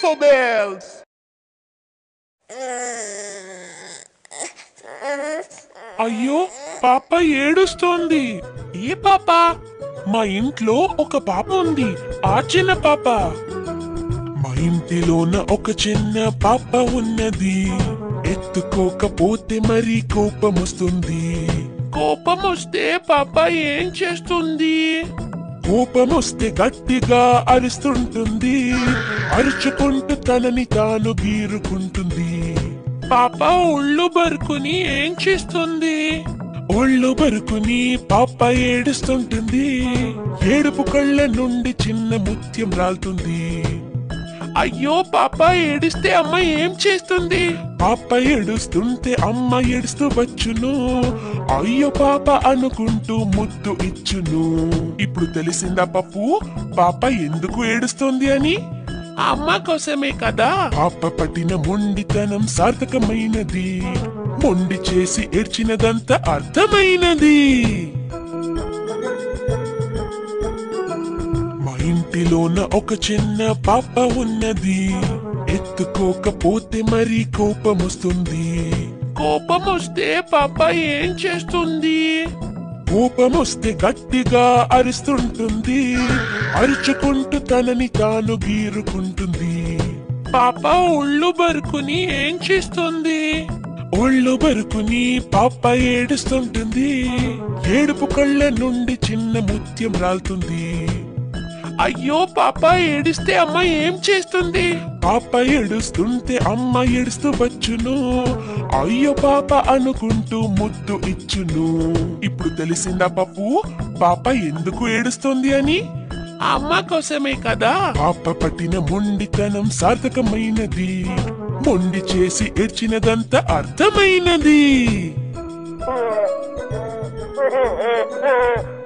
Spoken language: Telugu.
for bells. అయ్యో పాప ఏడుస్తోంది ఏ పాప మా ఇంట్లో ఒక పాప ఉంది ఆ చిన్న పాప మా ఇంటిలోన ఒక చిన్న పాప ఉన్నది ఎత్తుకోకపోతే మరి కోపం వస్తుంది కోపం వస్తే పాప ఏం చేస్తుంది కోపం వస్తే గట్టిగా అరుస్తుంటుంది అరుచుకుంటూ తనని తాను గీరుకుంటుంది పాప ఒళ్ళు బరుకుని ఏం చేస్తుంది ఒళ్ళు బరుకుని పాప ఏడుస్తుంటుంది ఏడుపు కళ్ళ నుండి చిన్న ముత్యం రాలుతుంది అయ్యో పాప ఏడిస్తే అమ్మ ఏం చేస్తుంది పాప ఏడుస్తుంటే అమ్మ ఏడుస్తూ వచ్చును అయ్యో పాప అనుకుంటూ ముద్దు ఇచ్చును ఇప్పుడు తెలిసిందా పప్పు పాప ఎందుకు ఏడుస్తుంది అని అమ్మ కోసమే కదా పాప పట్టిన మొండితనం సార్థకమైనది మొండి చేసి ఏడ్చినదంతా అర్థమైనది మా ఇంటిలోన ఒక చిన్న పాప ఉన్నది ఎత్తుకోకపోతే మరి కోపం వస్తుంది కోపం వస్తే పాప ఏం చేస్తుంది కోపం వస్తే గట్టిగా అరుస్తుంటుంది అరుచుకుంటూ తనని తాను గీరుకుంటుంది పాప ఒళ్ళు బరుకుని ఏం చేస్తుంది ఒళ్ళు బరుకుని పాప ఏడుస్తుంటుంది ఏడుపు కళ్ళ నుండి చిన్న ముత్యం రాలుతుంది అయ్యో పాప ఏడిస్తే అమ్మ ఏం చేస్తుంది పాప ఏడుస్తుంటే అమ్మ ఏడుస్తూ వచ్చును అయ్యో పాప అనుకుంటూ ముద్దు ఇచ్చును ఇప్పుడు తెలిసిందా పప్పు పాప ఎందుకు ఏడుస్తుంది అని అమ్మ కోసమే కదా పాప పట్టిన మొండితనం సార్థకమైనది మొండి చేసి ఏడ్చినదంతా అర్థమైనది